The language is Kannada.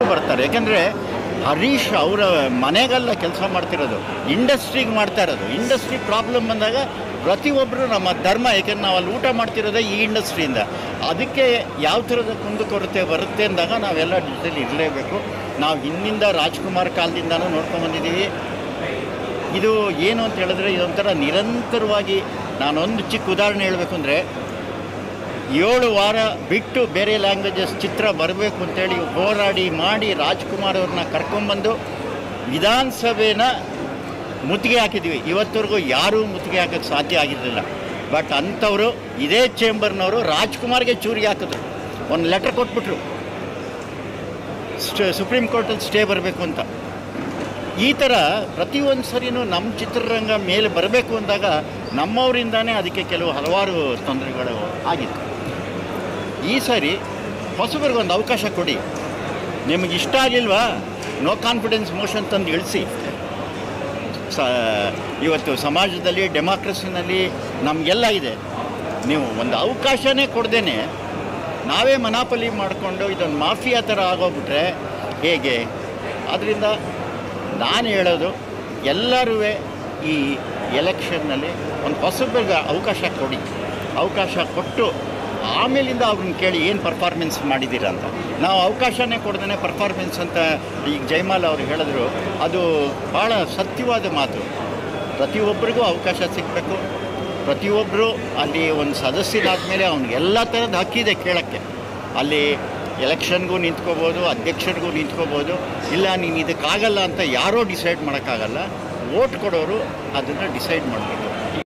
ಬರ್ತಾರೆ ಯಾಕೆಂದರೆ ಹರೀಶ್ ಅವರ ಮನೆಗೆಲ್ಲ ಕೆಲಸ ಮಾಡ್ತಿರೋದು ಇಂಡಸ್ಟ್ರಿಗೆ ಮಾಡ್ತಾ ಇರೋದು ಇಂಡಸ್ಟ್ರಿ ಪ್ರಾಬ್ಲಮ್ ಬಂದಾಗ ಪ್ರತಿಯೊಬ್ಬರು ನಮ್ಮ ಧರ್ಮ ಯಾಕೆಂದ್ರೆ ನಾವು ಅಲ್ಲಿ ಊಟ ಮಾಡ್ತಿರೋದೇ ಈ ಇಂಡಸ್ಟ್ರಿಯಿಂದ ಅದಕ್ಕೆ ಯಾವ ಥರದ ಕುಂದುಕೊರತೆ ಬರುತ್ತೆ ಅಂದಾಗ ನಾವೆಲ್ಲ ಜೊತೆಲಿ ಇರಲೇಬೇಕು ನಾವು ಹಿಂದಿಂದ ರಾಜ್ಕುಮಾರ್ ಕಾಲದಿಂದನೂ ನೋಡ್ಕೊಂಬಂದಿದ್ದೀವಿ ಇದು ಏನು ಅಂತ ಹೇಳಿದ್ರೆ ಇದೊಂಥರ ನಿರಂತರವಾಗಿ ನಾನೊಂದು ಚಿಕ್ಕ ಉದಾಹರಣೆ ಹೇಳಬೇಕು ಅಂದರೆ ಏಳು ವಾರ ಬಿಟ್ಟು ಬೇರೆ ಲ್ಯಾಂಗ್ವೇಜಸ್ ಚಿತ್ರ ಬರಬೇಕು ಅಂತೇಳಿ ಹೋರಾಡಿ ಮಾಡಿ ರಾಜ್ಕುಮಾರ್ ಅವ್ರನ್ನ ಕರ್ಕೊಂಬಂದು ವಿಧಾನಸಭೆನ ಮುತ್ತಿಗೆ ಹಾಕಿದ್ವಿ ಇವತ್ತವರೆಗೂ ಯಾರೂ ಮುತ್ತಿಗೆ ಹಾಕೋಕ್ಕೆ ಸಾಧ್ಯ ಆಗಿರಲಿಲ್ಲ ಬಟ್ ಅಂಥವರು ಇದೇ ಚೇಂಬರ್ನವರು ರಾಜ್ಕುಮಾರ್ಗೆ ಚೂರಿಗೆ ಹಾಕಿದ್ರು ಒಂದು ಲೆಟರ್ ಕೊಟ್ಬಿಟ್ರು ಸ್ಟೇ ಸುಪ್ರೀಂ ಕೋರ್ಟಲ್ಲಿ ಸ್ಟೇ ಬರಬೇಕು ಅಂತ ಈ ಥರ ಪ್ರತಿಯೊಂದು ಸರಿನೂ ನಮ್ಮ ಚಿತ್ರರಂಗ ಮೇಲೆ ಬರಬೇಕು ಅಂದಾಗ ನಮ್ಮವರಿಂದಾನೇ ಅದಕ್ಕೆ ಕೆಲವು ಹಲವಾರು ತೊಂದರೆಗಳು ಆಗಿತ್ತು ಈ ಸಾರಿ ಹೊಸಬರಿಗೆ ಒಂದು ಅವಕಾಶ ಕೊಡಿ ನಿಮಗೆ ಇಷ್ಟ ಆಗಿಲ್ವಾ ನೋ ಕಾನ್ಫಿಡೆನ್ಸ್ ಮೋಷನ್ ತಂದು ಇಳಿಸಿ ಸ ಇವತ್ತು ಸಮಾಜದಲ್ಲಿ ಡೆಮಾಕ್ರಸಿನಲ್ಲಿ ನಮಗೆಲ್ಲ ಇದೆ ನೀವು ಒಂದು ಅವಕಾಶನೇ ಕೊಡ್ದೇನೆ ನಾವೇ ಮನಾಪಲಿ ಮಾಡಿಕೊಂಡು ಇದೊಂದು ಮಾಫಿಯಾ ಥರ ಆಗೋಗ್ಬಿಟ್ರೆ ಹೇಗೆ ಆದ್ದರಿಂದ ನಾನು ಹೇಳೋದು ಎಲ್ಲರೂ ಈ ಎಲೆಕ್ಷನ್ನಲ್ಲಿ ಒಂದು ಹೊಸಬರಿಗೆ ಅವಕಾಶ ಕೊಡಿ ಅವಕಾಶ ಕೊಟ್ಟು ಆಮೇಲಿಂದ ಅವ್ರನ್ನ ಕೇಳಿ ಏನು ಪರ್ಫಾರ್ಮೆನ್ಸ್ ಮಾಡಿದ್ದೀರಾ ಅಂತ ನಾವು ಅವಕಾಶನೇ ಕೊಡ್ದೇ ಪರ್ಫಾರ್ಮೆನ್ಸ್ ಅಂತ ಈಗ ಜೈಮಾಲ್ ಅವರು ಹೇಳಿದ್ರು ಅದು ಭಾಳ ಸತ್ಯವಾದ ಮಾತು ಪ್ರತಿಯೊಬ್ಬರಿಗೂ ಅವಕಾಶ ಸಿಗಬೇಕು ಪ್ರತಿಯೊಬ್ಬರು ಅಲ್ಲಿ ಒಂದು ಸದಸ್ಯನಾದ ಮೇಲೆ ಅವ್ನಿಗೆ ಎಲ್ಲ ಥರದ ಹಕ್ಕಿದೆ ಕೇಳೋಕ್ಕೆ ಅಲ್ಲಿ ಎಲೆಕ್ಷನ್ಗೂ ನಿಂತ್ಕೋಬೋದು ಅಧ್ಯಕ್ಷರಿಗೂ ನಿಂತ್ಕೋಬೋದು ಇಲ್ಲ ನೀನು ಇದಕ್ಕಾಗಲ್ಲ ಅಂತ ಯಾರೋ ಡಿಸೈಡ್ ಮಾಡೋಕ್ಕಾಗಲ್ಲ ವೋಟ್ ಕೊಡೋರು ಅದನ್ನು ಡಿಸೈಡ್ ಮಾಡಬೇಕು